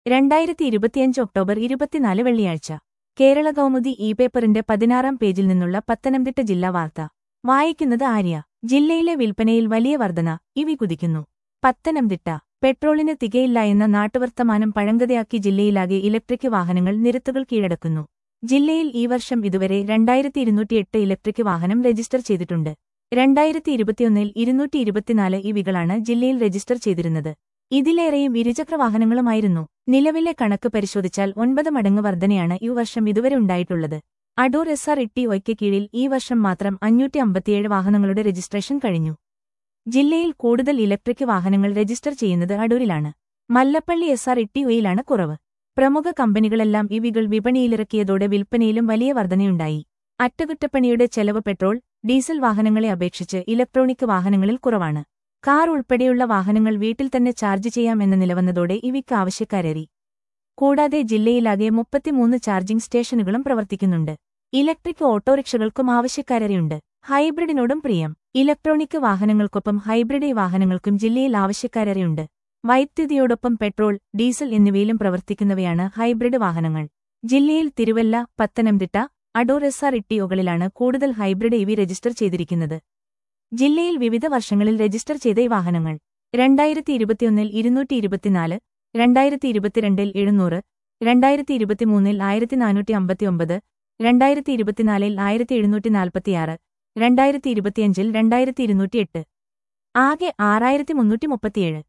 രണ്ടായിരത്തി ഇരുപത്തിയഞ്ച് ഒക്ടോബർ ഇരുപത്തിനാല് വെള്ളിയാഴ്ച കേരള കൗമുദി ഇ പേപ്പറിന്റെ പതിനാറാം പേജിൽ നിന്നുള്ള പത്തനംതിട്ട ജില്ലാ വാർത്ത വായിക്കുന്നത് ആര്യ ജില്ലയിലെ വിൽപ്പനയിൽ വലിയ വർധന ഇവി കുതിക്കുന്നു പത്തനംതിട്ട പെട്രോളിന് തികയില്ല എന്ന നാട്ടുവർത്തമാനം പഴങ്കതയാക്കി ജില്ലയിലാകെ ഇലക്ട്രിക് വാഹനങ്ങൾ നിരത്തുകൾ കീഴടക്കുന്നു ജില്ലയിൽ ഈ വർഷം ഇതുവരെ രണ്ടായിരത്തി ഇരുന്നൂറ്റിയെട്ട് ഇലക്ട്രിക് വാഹനം രജിസ്റ്റർ ചെയ്തിട്ടുണ്ട് രണ്ടായിരത്തി ഇരുപത്തിയൊന്നിൽ ഇരുന്നൂറ്റി ഇരുപത്തിനാല് ഇവികളാണ് ജില്ലയിൽ രജിസ്റ്റർ ചെയ്തിരുന്നത് ഇതിലേറെയും ഇരുചക്ര വാഹനങ്ങളുമായിരുന്നു നിലവിലെ കണക്ക് പരിശോധിച്ചാൽ ഒൻപത് മടങ്ങ് വർധനയാണ് ഈ വർഷം ഇതുവരെ ഉണ്ടായിട്ടുള്ളത് അടൂർ എസ് ആർ ഇട്ടി ഒയ്ക്ക് കീഴിൽ ഈ വർഷം മാത്രം അഞ്ഞൂറ്റി അമ്പത്തിയേഴ് വാഹനങ്ങളുടെ രജിസ്ട്രേഷൻ കഴിഞ്ഞു ജില്ലയിൽ കൂടുതൽ ഇലക്ട്രിക് വാഹനങ്ങൾ രജിസ്റ്റർ ചെയ്യുന്നത് അടൂരിലാണ് മല്ലപ്പള്ളി എസ് ആർ ഇട്ടി ഒയിലാണ് കുറവ് പ്രമുഖ കമ്പനികളെല്ലാം ഇവികൾ വിപണിയിലിറക്കിയതോടെ വിൽപ്പനയിലും വലിയ വർധനയുണ്ടായി അറ്റകുറ്റപ്പണിയുടെ ചെലവ് പെട്രോൾ ഡീസൽ വാഹനങ്ങളെ അപേക്ഷിച്ച് ഇലക്ട്രോണിക് വാഹനങ്ങളിൽ കുറവാണ് കാർ ഉൾപ്പെടെയുള്ള വാഹനങ്ങൾ വീട്ടിൽ തന്നെ ചാർജ് ചെയ്യാമെന്ന നിലവന്നതോടെ ഇവിക്ക് ആവശ്യക്കാരേറി കൂടാതെ ജില്ലയിലാകെ മുപ്പത്തിമൂന്ന് ചാർജിംഗ് സ്റ്റേഷനുകളും പ്രവർത്തിക്കുന്നുണ്ട് ഇലക്ട്രിക് ഓട്ടോറിക്ഷകൾക്കും ആവശ്യക്കാരേറിയുണ്ട് ഹൈബ്രിഡിനോടും പ്രിയം ഇലക്ട്രോണിക് വാഹനങ്ങൾക്കൊപ്പം ഹൈബ്രിഡ് വാഹനങ്ങൾക്കും ജില്ലയിൽ ആവശ്യക്കാരേറിയുണ്ട് വൈദ്യുതിയോടൊപ്പം പെട്രോൾ ഡീസൽ എന്നിവയിലും പ്രവർത്തിക്കുന്നവയാണ് ഹൈബ്രിഡ് വാഹനങ്ങൾ ജില്ലയിൽ തിരുവല്ല പത്തനംതിട്ട അടൂർ എസ് ആർ ഇട്ടിഒകളിലാണ് കൂടുതൽ ഹൈബ്രിഡ് ഇവി രജിസ്റ്റർ ചെയ്തിരിക്കുന്നത് ജില്ലയിൽ വിവിധ വർഷങ്ങളിൽ രജിസ്റ്റർ ചെയ്ത ഈ വാഹനങ്ങൾ രണ്ടായിരത്തി ഇരുപത്തിയൊന്നിൽ ഇരുന്നൂറ്റി ഇരുപത്തിനാല് രണ്ടായിരത്തി ഇരുപത്തിരണ്ടിൽ എഴുന്നൂറ് രണ്ടായിരത്തി ഇരുപത്തിമൂന്നിൽ ആയിരത്തി നാനൂറ്റി അമ്പത്തിയൊമ്പത് രണ്ടായിരത്തി ഇരുപത്തിനാലിൽ ആയിരത്തി എഴുന്നൂറ്റി നാൽപ്പത്തിയാറ് രണ്ടായിരത്തി ഇരുപത്തിയഞ്ചിൽ രണ്ടായിരത്തി ഇരുന്നൂറ്റിയെട്ട് ആകെ ആറായിരത്തി മുന്നൂറ്റി മുപ്പത്തിയേഴ്